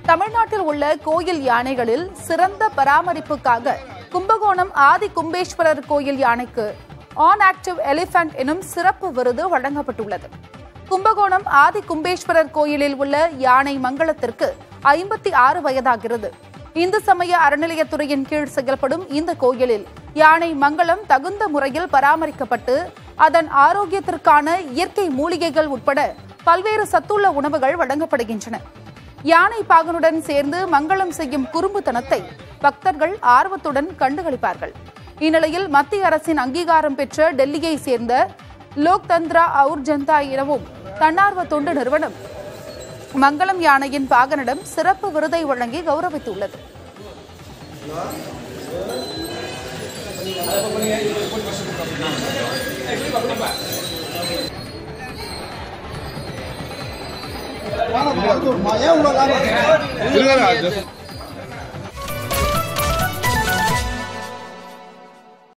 தமிழ்நாட்டில் உள்ள கோயில் யானைகளில் சிறந்த பராமரிப்புக்காக கும்பகோணம் ஆதி கும்பேஸ்வரர் கோயில் யானைக்கு ஆன் ஆக்டிவ் எலிபென்ட் எனும் சிறப்பு விருது வழங்கப்பட்டுள்ளது கும்பகோணம் ஆதி கும்பேஸ்வரர் கோயிலில் உள்ள யானை மங்களத்திற்கு ஐம்பத்தி ஆறு வயதாகிறது இந்து சமய அறநிலையத்துறையின் கீழ் செயல்படும் இந்த கோயிலில் யானை மங்களம் தகுந்த முறையில் பராமரிக்கப்பட்டு அதன் ஆரோக்கியத்திற்கான இயற்கை மூலிகைகள் உட்பட பல்வேறு சத்துள்ள உணவுகள் வழங்கப்படுகின்றன யானை பாகனுடன் சேர்ந்து மங்களம் செய்யும் குறும்புத்தனத்தை பக்தர்கள் ஆர்வத்துடன் கண்டுகளிப்பார்கள் இந்நிலையில் மத்திய அரசின் அங்கீகாரம் பெற்ற டெல்லியை சேர்ந்த லோக் தந்திரா அவுர் ஜனதா எனவும் தன்னார்வ தொண்டு நிறுவனம் மங்களம் யானையின் பாகனிடம் சிறப்பு விருதை வழங்கி கௌரவித்துள்ளது ஏன் உங்களை